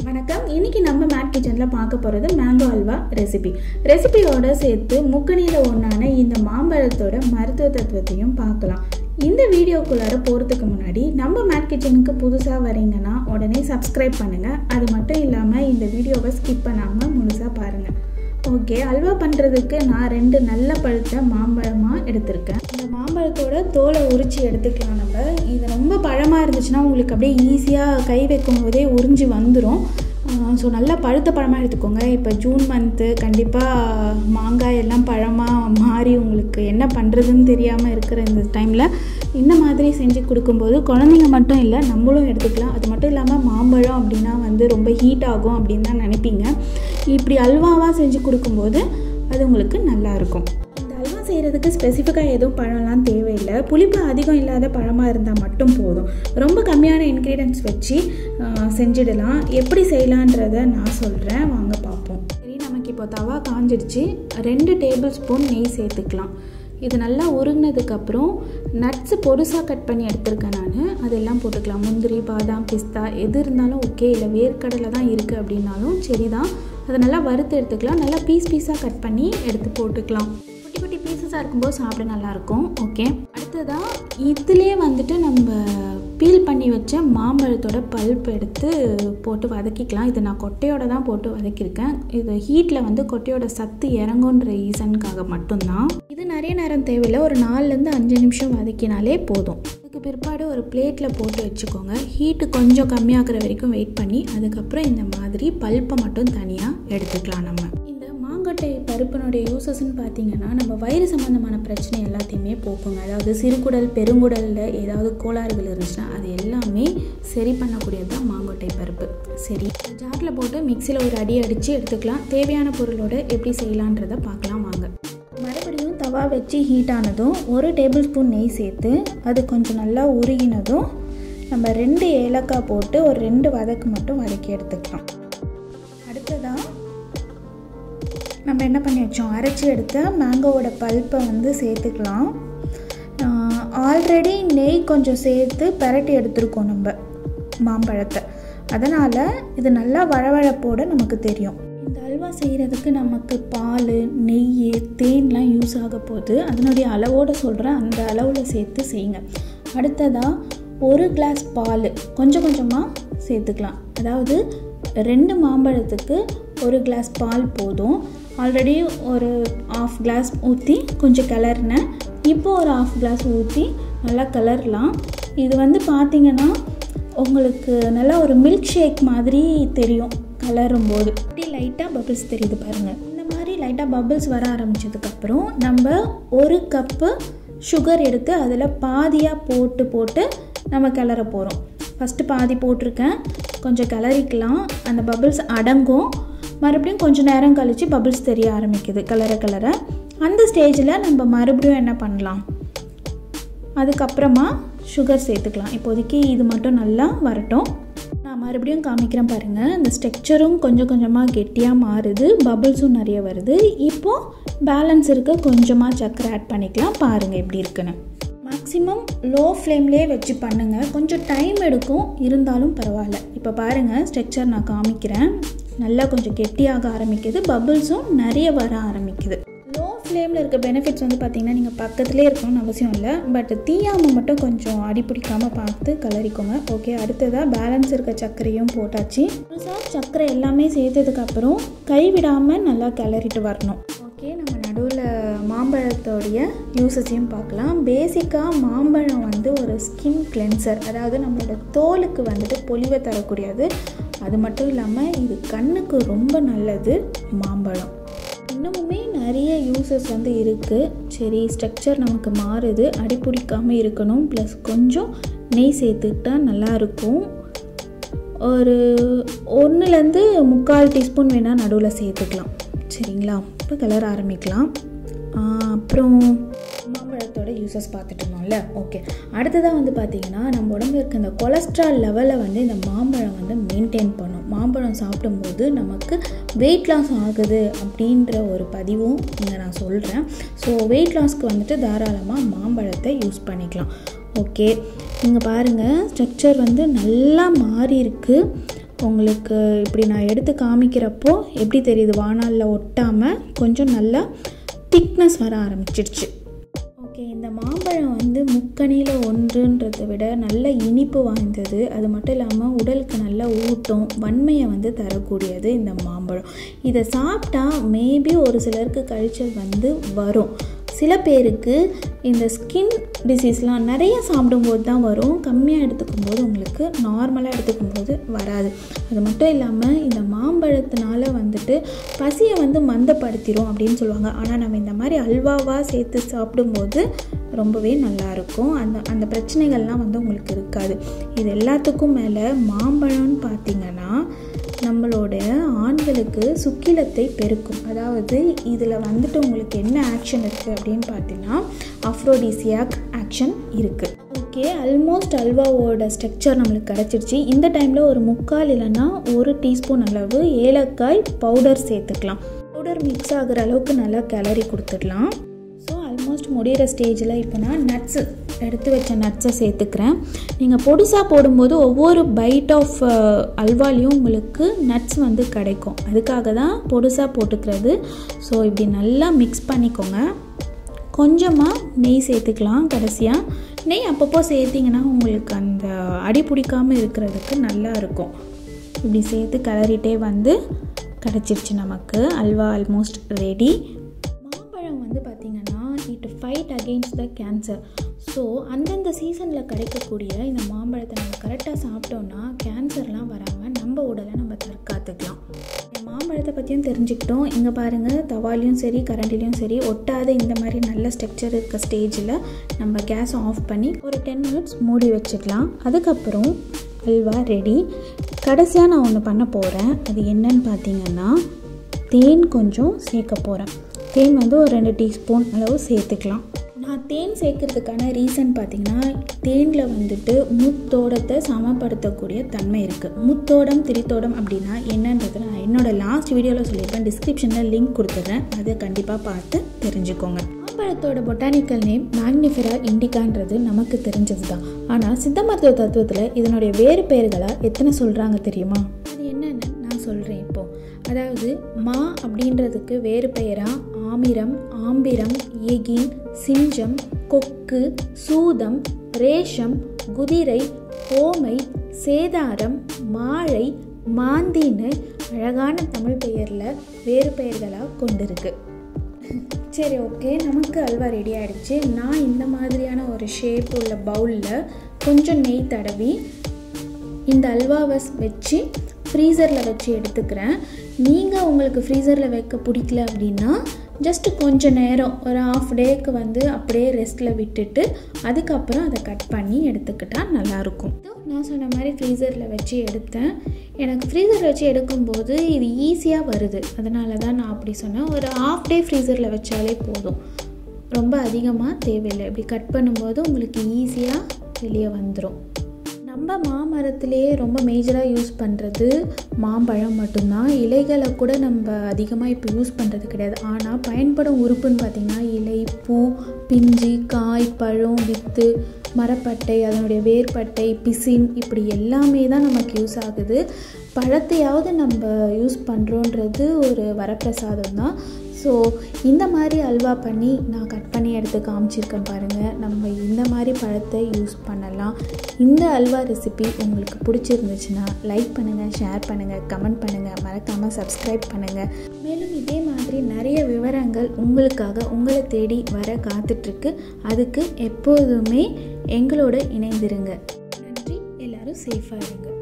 வணக்கம் இன்னைக்கு நம்ம மேட் கிச்சனில் பார்க்க போகிறது மேங்கோ அல்வா ரெசிபி ரெசிபியோட சேர்த்து முக்கணியில் ஒன்றான இந்த மாம்பழத்தோட மருத்துவ தத்துவத்தையும் பார்க்கலாம் இந்த வீடியோக்குள்ளார போகிறதுக்கு முன்னாடி நம்ம மேட் கிச்சனுக்கு புதுசாக வரீங்கன்னா உடனே சப்ஸ்கிரைப் பண்ணுங்கள் அது மட்டும் இல்லாமல் இந்த வீடியோவை ஸ்கிப் பண்ணாமல் முழுசாக பாருங்கள் ஓகே அல்வா பண்ணுறதுக்கு நான் ரெண்டு நல்ல பழுத்த மாம்பழமாக எடுத்திருக்கேன் இந்த மாம்பழத்தோட தோலை உரித்து எடுத்துக்கலாம் நம்ம இது ரொம்ப பழமாக இருந்துச்சுன்னா உங்களுக்கு அப்படியே ஈஸியாக கை வைக்கும் போதே உறிஞ்சி வந்துடும் ஸோ நல்லா பழுத்த பழமாக எடுத்துக்கோங்க இப்போ ஜூன் மந்த்து கண்டிப்பாக மாங்காய் எல்லாம் பழமாக மாறி உங்களுக்கு என்ன பண்ணுறதுன்னு தெரியாமல் இருக்கிற இந்த டைமில் இந்த மாதிரி செஞ்சு கொடுக்கும்போது குழந்தைங்க மட்டும் இல்லை நம்மளும் எடுத்துக்கலாம் அது மட்டும் இல்லாமல் மாம்பழம் அப்படின்னா வந்து ரொம்ப ஹீட் ஆகும் அப்படின்னு தான் நினைப்பீங்க இப்படி அல்வாவாக செஞ்சு கொடுக்கும்போது அது உங்களுக்கு நல்லாயிருக்கும் இந்த அல்வா செய்கிறதுக்கு ஸ்பெசிஃபிக்காக எதுவும் பழம்லாம் தேவையில்லை புளிப்பு அதிகம் இல்லாத பழமாக இருந்தால் மட்டும் போதும் ரொம்ப கம்மியான இன்க்ரீடியன்ஸ் வச்சு செஞ்சிடலாம் எப்படி செய்யலான்றதை நான் சொல்கிறேன் வாங்க பார்ப்போம் சரி நமக்கு இப்போ தவா காஞ்சிடுச்சு ரெண்டு டேபிள் ஸ்பூன் நெய் சேர்த்துக்கலாம் இது நல்லா உருகினதுக்கப்புறம் நட்ஸு பொருசாக கட் பண்ணி எடுத்திருக்கேன் நான் அதெல்லாம் போட்டுக்கலாம் முந்திரி பாதாம் பிஸ்தா எது இருந்தாலும் ஓகே இல்லை வேர்க்கடலை தான் இருக்குது அப்படின்னாலும் சரி தான் அதை நல்லா வறுத்து எடுத்துக்கலாம் நல்லா பீஸ் பீஸாக கட் பண்ணி எடுத்து போட்டுக்கலாம் குட்டி குட்டி பீசஸாக இருக்கும்போது சாப்பிட நல்லாயிருக்கும் ஓகே அடுத்ததாக இதிலே வந்துட்டு நம்ம பீல் பண்ணி வச்ச மாம்பழத்தோட பல்ப் எடுத்து போட்டு வதக்கிக்கலாம் இது நான் கொட்டையோட தான் போட்டு வதக்கியிருக்கேன் இது ஹீட்டில் வந்து கொட்டையோட சத்து இறங்குன்ற ரீசனுக்காக மட்டும்தான் இது நிறைய நேரம் தேவையில்லை ஒரு நாலுலேருந்து அஞ்சு நிமிஷம் வதக்கினாலே போதும் அதுக்கு பிற்பாடு ஒரு பிளேட்டில் போட்டு வச்சுக்கோங்க ஹீட்டு கொஞ்சம் கம்மியாகிற வரைக்கும் வெயிட் பண்ணி அதுக்கப்புறம் இந்த மாதிரி பல்ப்பை மட்டும் தனியாக எடுத்துக்கலாம் நம்ம இந்த மாங்கொட்டை பருப்பினுடைய யூசஸ்ன்னு பார்த்தீங்கன்னா நம்ம வயிறு சம்மந்தமான பிரச்சனை எல்லாத்தையுமே போக்குங்க அதாவது சிறுகுடல் பெருங்குடலில் ஏதாவது கோளாறுகள் இருந்துச்சுன்னா அது எல்லாமே சரி பண்ணக்கூடியது தான் மாங்கொட்டை பருப்பு சரி ஜாரில் போட்டு மிக்சியில் ஒரு அடி அடித்து எடுத்துக்கலாம் தேவையான பொருளோட எப்படி செய்யலான்றதை பார்க்கலாம் வாங்க மறுபடியும் தவா வச்சு ஹீட் ஆனதும் ஒரு டேபிள் ஸ்பூன் நெய் சேர்த்து அது கொஞ்சம் நல்லா உருகினதும் நம்ம ரெண்டு ஏலக்காய் போட்டு ஒரு ரெண்டு வதக்கு மட்டும் வதக்கி எடுத்துக்கலாம் அடுத்ததாக நம்ம என்ன பண்ணி வச்சோம் அரைச்சி எடுத்த மேங்கோவோட பல்ப்பை வந்து சேர்த்துக்கலாம் ஆல்ரெடி நெய் கொஞ்சம் சேர்த்து பரட்டி எடுத்துருக்கோம் நம்ம மாம்பழத்தை அதனால் இது நல்லா வழவழப்போட நமக்கு தெரியும் இந்த அல்வா செய்கிறதுக்கு நமக்கு பால் நெய் தேன்லாம் யூஸ் ஆக போகுது அதனுடைய அளவோடு சொல்கிறேன் அந்த அளவில் சேர்த்து செய்யுங்க அடுத்ததாக ஒரு கிளாஸ் பால் கொஞ்சம் கொஞ்சமாக சேர்த்துக்கலாம் அதாவது ரெண்டு மாம்பழத்துக்கு ஒரு கிளாஸ் பால் போதும் ஆல்ரெடி ஒரு ஆஃப் கிளாஸ் ஊற்றி கொஞ்சம் கிளறினேன் இப்போ ஒரு ஆஃப் கிளாஸ் ஊற்றி நல்லா கிளறலாம் இது வந்து பார்த்திங்கன்னா உங்களுக்கு நல்லா ஒரு மில்க் ஷேக் மாதிரி தெரியும் கலரும் போது இப்படி லைட்டாக பபிள்ஸ் தெரியுது பாருங்கள் இந்த மாதிரி லைட்டாக பபிள்ஸ் வர ஆரம்பித்ததுக்கப்புறம் நம்ம ஒரு கப்பு சுகர் எடுத்து அதில் பாதியாக போட்டு போட்டு நம்ம கிளற போகிறோம் ஃபஸ்ட்டு பாதி போட்டிருக்கேன் கொஞ்சம் கிளறிக்கலாம் அந்த பபிள்ஸ் அடங்கும் மறுபடியும் கொஞ்சம் நேரம் கழித்து பபிள்ஸ் தெரிய ஆரம்பிக்குது கலர கலர அந்த ஸ்டேஜில் நம்ம மறுபடியும் என்ன பண்ணலாம் அதுக்கப்புறமா சுகர் சேர்த்துக்கலாம் இப்போதைக்கு இது மட்டும் நல்லா வரட்டும் நான் மறுபடியும் காமிக்கிறேன் பாருங்கள் இந்த ஸ்ட்ரக்சரும் கொஞ்சம் கொஞ்சமாக கெட்டியாக மாறுது பபிள்ஸும் நிறைய வருது இப்போது பேலன்ஸ் இருக்க கொஞ்சமாக சக்கரை ஆட் பண்ணிக்கலாம் பாருங்கள் எப்படி இருக்குன்னு மேக்ஸிமம் லோ ஃப்ளேம்லேயே வச்சு பண்ணுங்கள் கொஞ்சம் டைம் எடுக்கும் இருந்தாலும் பரவாயில்ல இப்போ பாருங்கள் ஸ்ட்ரக்சர் நான் காமிக்கிறேன் நல்லா கொஞ்சம் கெட்டியாக ஆரம்பிக்குது பபிள்ஸும் நிறைய வர ஆரம்பிக்குது லோ ஃப்ளேமில் இருக்க பெனிஃபிட்ஸ் வந்து பார்த்திங்கன்னா நீங்கள் பக்கத்துலேயே இருக்கணும்னு அவசியம் இல்லை பட் தீயாமல் மட்டும் கொஞ்சம் அடி பிடிக்காமல் பார்த்து கலரிக்கோங்க ஓகே அடுத்ததாக பேலன்ஸ் இருக்க சர்க்கரையும் போட்டாச்சு புதுசாக சர்க்கரை எல்லாமே சேர்த்ததுக்கப்புறம் கைவிடாமல் நல்லா கிளறிட்டு வரணும் ஓகே நம்ம நடுவில் மாம்பழத்தோடைய யூசஸையும் பார்க்கலாம் பேசிக்காக மாம்பழம் வந்து ஒரு ஸ்கின் கிளென்சர் அதாவது நம்மளோட தோலுக்கு வந்துட்டு பொலிவை தரக்கூடியது அது மட்டும் இல்லாமல் இது கண்ணுக்கு ரொம்ப நல்லது மாம்பழம் இன்னமுமே நிறைய யூசஸ் வந்து இருக்குது சரி ஸ்ட்ரக்சர் நமக்கு மாறுது அடிப்பிடிக்காமல் இருக்கணும் ப்ளஸ் கொஞ்சம் நெய் சேர்த்துக்கிட்டா நல்லாயிருக்கும் ஒரு ஒன்றுலேருந்து முக்கால் டீஸ்பூன் வேணால் நடுவில் சேர்த்துக்கலாம் சரிங்களா இப்போ கலர் ஆரம்பிக்கலாம் அப்புறம் மாம்பழத்தோட யூசஸ் பார்த்துட்டு இருந்தோம்ல ஓகே அடுத்ததாக வந்து பார்த்திங்கன்னா நம்ம உடம்புல இருக்க இந்த கொலஸ்ட்ரால் லெவலை வந்து இந்த மாம்பழம் வந்து மெயின்டைன் பண்ணும் மாம்பழம் சாப்பிடும்போது நமக்கு வெயிட் லாஸ் ஆகுது அப்படின்ற ஒரு பதிவும் இங்கே நான் சொல்கிறேன் ஸோ வெயிட் லாஸ்க்கு வந்துட்டு தாராளமாக மாம்பழத்தை யூஸ் பண்ணிக்கலாம் ஓகே இங்கே பாருங்கள் ஸ்ட்ரக்சர் வந்து நல்லா மாறி இருக்குது உங்களுக்கு இப்படி நான் எடுத்து காமிக்கிறப்போ எப்படி தெரியுது வானாலில் ஒட்டாமல் கொஞ்சம் நல்லா திக்னஸ் வர ஆரம்பிச்சிடுச்சு ஓகே இந்த மாம்பழம் வந்து முக்கணியில் ஒன்றுன்றதை விட நல்ல இனிப்பு வாய்ந்தது அது மட்டும் இல்லாமல் உடலுக்கு நல்ல ஊட்டம் வன்மையை வந்து தரக்கூடியது இந்த மாம்பழம் இதை சாப்பிட்டா மேபி ஒரு சிலருக்கு கழிச்சல் வந்து வரும் சில பேருக்கு இந்த ஸ்கின் டிசீஸ்லாம் நிறைய சாப்பிடும்போது தான் வரும் கம்மியாக எடுத்துக்கும் போது உங்களுக்கு நார்மலாக எடுத்துக்கும் போது வராது அது மட்டும் இல்லாமல் இந்த மாம்பழத்தினால வந்துட்டு பசியை வந்து மந்தப்படுத்திடும் அப்படின்னு சொல்லுவாங்க ஆனால் நம்ம இந்த மாதிரி அல்வாவாக சேர்த்து சாப்பிடும்போது ரொம்பவே நல்லாயிருக்கும் அந்த அந்த பிரச்சனைகள்லாம் வந்து உங்களுக்கு இருக்காது இது எல்லாத்துக்கும் மேலே மாம்பழம்னு பார்த்தீங்கன்னா நம்மளோட ஆண்களுக்கு சுக்கிலத்தை பெருக்கும் அதாவது இதில் வந்துட்டு உங்களுக்கு என்ன ஆக்ஷன் இருக்குது அப்படின்னு பார்த்தீங்கன்னா அஃப்ரோடிசியாக் ஆக்ஷன் இருக்குது ஓகே ஆல்மோஸ்ட் அல்வாவோட ஸ்ட்ரக்சர் நம்மளுக்கு கிடச்சிருச்சு இந்த டைமில் ஒரு முக்கால் இல்லைன்னா ஒரு டீஸ்பூன் அளவு ஏலக்காய் பவுடர் சேர்த்துக்கலாம் பவுடர் மிக்ஸ் ஆகிற அளவுக்கு நல்லா கிளறி கொடுத்துடலாம் ஸோ ஆல்மோஸ்ட் முடிகிற ஸ்டேஜில் இப்போ நான் நட்ஸு எடுத்து வச்ச நட்ஸை சேர்த்துக்கிறேன் நீங்கள் பொடிசாக போடும்போது ஒவ்வொரு பைட் ஆஃப் அல்வாலையும் உங்களுக்கு நட்ஸ் வந்து கிடைக்கும் அதுக்காக தான் பொடிசாக போட்டுக்கிறது ஸோ இப்படி நல்லா மிக்ஸ் பண்ணிக்கோங்க கொஞ்சமாக நெய் சேர்த்துக்கலாம் கடைசியாக நெய் அப்பப்போ சேர்த்திங்கன்னா உங்களுக்கு அந்த அடி பிடிக்காமல் இருக்கிறதுக்கு நல்லா இருக்கும் இப்படி சேர்த்து கிளறிட்டே வந்து கிடச்சிருச்சு நமக்கு அல்வா ஆல்மோஸ்ட் ரெடி மாம்பழம் வந்து பார்த்திங்கன்னா it fight against the cancer so அந்தந்த சீசனில் கிடைக்கக்கூடிய இந்த மாம்பழத்தை நம்ம கரெக்டாக சாப்பிட்டோன்னா கேன்சர்லாம் வராமல் நம்ம உடலை நம்ம தற்காத்துக்கலாம் மாம்பழத்தை பற்றியும் தெரிஞ்சுக்கிட்டோம் இங்கே பாருங்கள் தவாலையும் சரி கரண்டிலையும் சரி ஒட்டாத இந்த மாதிரி நல்ல ஸ்ட்ரக்சர் இருக்க ஸ்டேஜில் நம்ம கேஸ் ஆஃப் பண்ணி ஒரு டென் மினிட்ஸ் மூடி வச்சுக்கலாம் அதுக்கப்புறம் அல்வா ரெடி கடைசியாக நான் ஒன்று பண்ண போகிறேன் அது என்னன்னு பார்த்தீங்கன்னா தேன் கொஞ்சம் சேர்க்க போகிறேன் தேன் வந்து ஒரு ரெண்டு டீஸ்பூன் அளவு சேர்த்துக்கலாம் நான் தேன் சேர்க்கறதுக்கான ரீசன் பார்த்திங்கன்னா தேனில் வந்துட்டு முத்தோடத்தை சமப்படுத்தக்கூடிய தன்மை இருக்குது முத்தோடம் திரித்தோடம் அப்படின்னா என்னன்றது நான் என்னோடய லாஸ்ட் வீடியோவில் சொல்லியிருப்பேன் டிஸ்கிரிப்ஷனில் லிங்க் கொடுத்துட்றேன் அதை கண்டிப்பாக பார்த்து தெரிஞ்சுக்கோங்க மாம்பழத்தோட பொட்டானிக்கல் நேம் மேக்னிஃபெரா இண்டிகான்றது நமக்கு தெரிஞ்சது தான் ஆனால் சித்த மருத்துவ தத்துவத்தில் இதனுடைய வேறு பெயர்களாக எத்தனை சொல்கிறாங்க தெரியுமா அது என்னன்னு நான் சொல்கிறேன் இப்போது அதாவது மா அப்படின்றதுக்கு வேறு பெயராக ஆமிரம் ஆம்பிரம் ஏகின் சிஞ்சம் கொக்கு சூதம் ரேஷம் குதிரை ஓமை சேதாரம் மாழை மாந்தின்னு அழகான தமிழ் பெயரில் வேறு பெயர்களாக கொண்டிருக்கு சரி ஓகே நமக்கு அல்வா ரெடி ஆகிடுச்சு நான் இந்த மாதிரியான ஒரு ஷேப் உள்ள பவுலில் கொஞ்சம் நெய் தடவி இந்த அல்வாவை வச்சு ஃப்ரீசரில் வச்சு எடுத்துக்கிறேன் நீங்கள் உங்களுக்கு ஃப்ரீசரில் வைக்க பிடிக்கல அப்படின்னா ஜஸ்ட்டு கொஞ்சம் நேரம் ஒரு ஆஃப் டேக்கு வந்து அப்படியே ரெஸ்ட்டில் விட்டுட்டு அதுக்கப்புறம் அதை கட் பண்ணி எடுத்துக்கிட்டால் நல்லாயிருக்கும் நான் சொன்ன மாதிரி ஃப்ரீசரில் வச்சு எடுத்தேன் எனக்கு ஃப்ரீசரில் வச்சு எடுக்கும்போது இது ஈஸியாக வருது அதனால தான் நான் அப்படி சொன்னேன் ஒரு ஆஃப் டே ஃப்ரீசரில் வச்சாலே போதும் ரொம்ப அதிகமாக தேவையில்லை இப்படி கட் பண்ணும்போது உங்களுக்கு ஈஸியாக வெளியே வந்துடும் நம்ம மாமரத்துலேயே ரொம்ப மேஜராக யூஸ் பண்ணுறது மாம்பழம் மட்டும்தான் இலைகளை கூட நம்ம அதிகமாக இப்போ யூஸ் பண்ணுறது கிடையாது ஆனால் பயன்படும் உறுப்புன்னு பார்த்திங்கன்னா இலை பூ பிஞ்சு காய் பழம் வித்து மரப்பட்டை அதனுடைய வேர்பட்டை பிசின் இப்படி எல்லாமே தான் நமக்கு யூஸ் ஆகுது பழத்தையாவது நம்ம யூஸ் பண்ணுறோன்றது ஒரு வரப்பிரசாதம் தான் ஸோ இந்த மாதிரி அல்வா பண்ணி நான் கட் பண்ணி எடுத்து காமிச்சிருக்கேன் பாருங்கள் நம்ம இந்த மாதிரி பழத்தை யூஸ் பண்ணலாம் இந்த அல்வா ரெசிபி உங்களுக்கு பிடிச்சிருந்துச்சுன்னா லைக் பண்ணுங்கள் ஷேர் பண்ணுங்கள் கமெண்ட் பண்ணுங்கள் மறக்காமல் சப்ஸ்கிரைப் பண்ணுங்கள் மேலும் இதே மாதிரி நிறைய விவரங்கள் உங்களுக்காக உங்களை தேடி வர காத்துட்ருக்கு அதுக்கு எப்போதுமே எங்களோட இணைந்திருங்க நன்றி எல்லோரும் சேஃபாக இருங்க